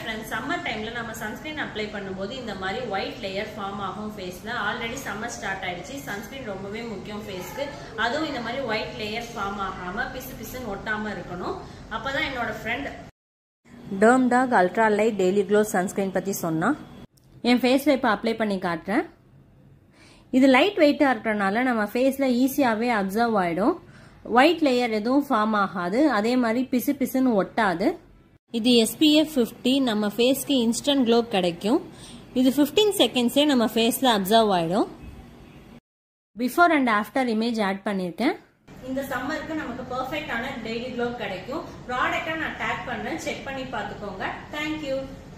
friends summer டைம்ல நம்ம sunscreen apply பண்ணும்போது இந்த மாதிரி ஒயிட் லேயர் ஃபார்ம் ஆகும் ஃபேஸ்ல ஆல்ரெடி சம்மர் ஸ்டார்ட் ஆயிடுச்சு சன்ஸ்கிரீன் ரொம்பவே முக்கியம் ஃபேஸ்க்கு அதுவும் இந்த மாதிரி ஒயிட் லேயர் ஃபார்ம் ஆகாம பிசு பிசுன்னு ஒட்டாம இருக்கணும் அப்பதான் என்னோட friend Dermdoc ultra light daily glow sunscreen பற்றி சொன்னான் என் ஃபேஸில் இப்போ அப்ளை பண்ணி காட்டுறேன் இது லைட் வெயிட்டாக இருக்கிறனால நம்ம ஃபேஸில் ஈஸியாகவே அப்சர்வ் ஆகிடும் ஒயிட் லேயர் எதுவும் ஃபார்ம் ஆகாது அதே மாதிரி பிசு பிசுன்னு ஒட்டாது இது எஸ்பிஎஃப் ஃபிஃப்டி நம்ம ஃபேஸ்க்கு இன்ஸ்டன்ட் க்ளோ கிடைக்கும் இது ஃபிஃப்டீன் செகண்ட்ஸே நம்ம ஃபேஸில் அப்சர்வ் ஆகிடும் before and after image add பண்ணியிருக்கேன் இந்த சம்மருக்கு நமக்கு பெர்ஃபெக்டான டெய்லி க்ளோ கிடைக்கும் ப்ராடக்டை நான் டேக் பண்றேன் செக் பண்ணி பார்த்துக்கோங்க தேங்க்யூ